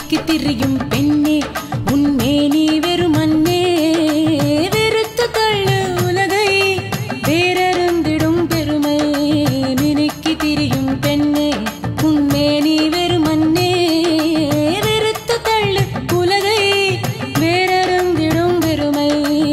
மினுக்கி திரியும் பெண்ணே உன்மே நீ வெறும் மண்ணே வெறுத்து தள்ளு உலகை வேறருந்திடும் பெருமை மினுக்கி திரியும் பெண்ணே உன்மே நீ வெறும் மண்ணே வெறுத்து தள்ளு உலகை வேறருந்திடும் பெருமை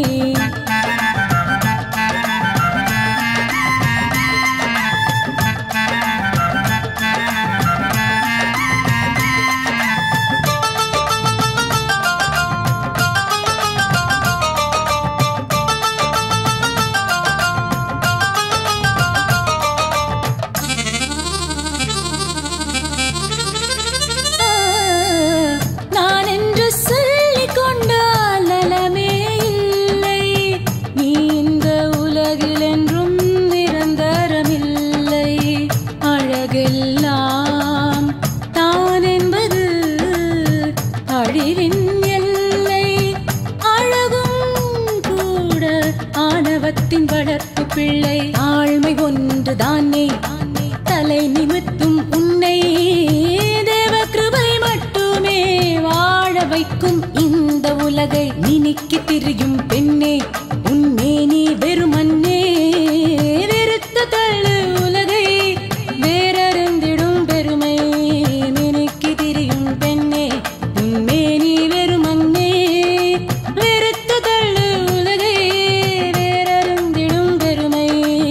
நான் என்று சொல்லிக் கொண்டால் நலமே இல்லை நீ இந்த உலகில் என்றும் நிரந்தரமில்லை அழகெல்லாம் தான் என்பது அழிவின் எல்லை அழகும் கூட ஆணவத்தின் வளர்ப்பு பிள்ளை ஆழ்மை ஒன்று தானே தலை நிமித்தும் உன்னை தேவ கிருபை மட்டுமே வாழ வைக்கும் இந்த உலகை நினைக்கி திரியும் பெண்ணே உன்மே நீ வெறுமன்னே வெறுத்த தள்ளு உலகை வேறறிந்திடும் பெருமை நினைக்கி திரியும் பெண்ணே உன்மே நீ வெறுமன்னே வெறுத்த தள்ளு உலகை வேறறிந்திடும் பெருமை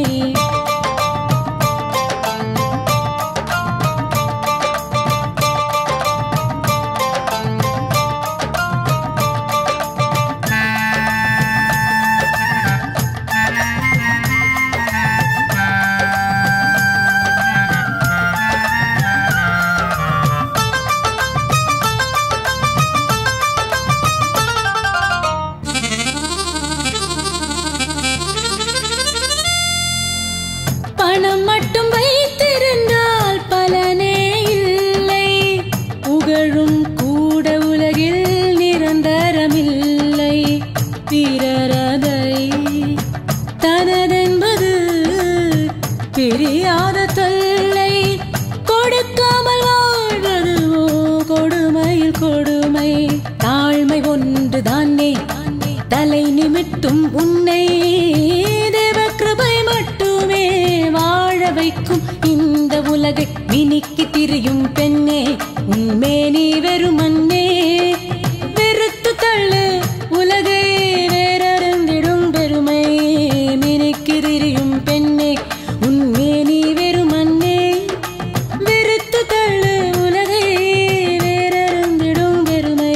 பணம் மட்டும் வைத்திருந்தால் பலனே இல்லை புகழும் கூட உலகில் நிரந்தரமில்லை பிறரதை தனதென்பது பிரியாத தொல்லை கொடுக்காமல் வாழ்வதுவோ கொடுமையில் கொடுமை தாழ்மை ஒன்று தானே தலை நிமிட்டும் உன்னை தேவ கிருபை மட்டுமே வாழ வைக்கும் இந்த உலகை மினிக்கி திரியும் பெண்ணே உண்மே நீ வெறுமன்னே வெறுத்து தள்ளு உலகை வேறறிந்திடும் பெருமை மினிக்கி திரியும் பெண்ணே உண்மே நீ வெறுமன்னே வெறுத்து தள்ளு உலகை வேறறிந்திடும் பெருமை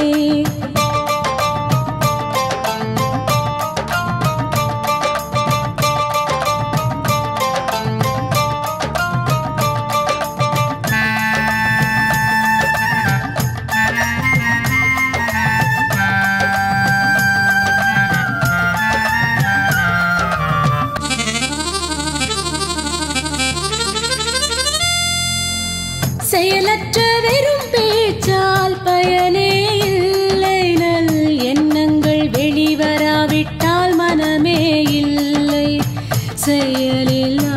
செயலற்ற வெறும் பேச்சால் பயனே இல்லை நல் எண்ணங்கள் வெளிவராவிட்டால் மனமே இல்லை செயலில்லா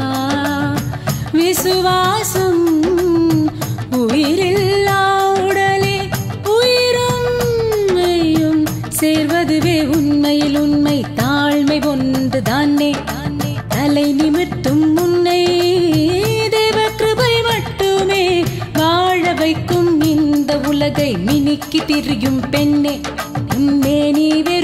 விசுவாசம் உயிரில்லா உடலே உயிரும் மெய்யும் சேர்வதுவே உண்மையில் உண்மை தாழ்மை ஒன்று தானே தலை நிமிர்த்தும் முன்னை தேவ கிருபை மட்டுமே வாழ வைக்கும் இந்த உலகை மினிக்கி திரியும் பெண்ணே உன்னே நீ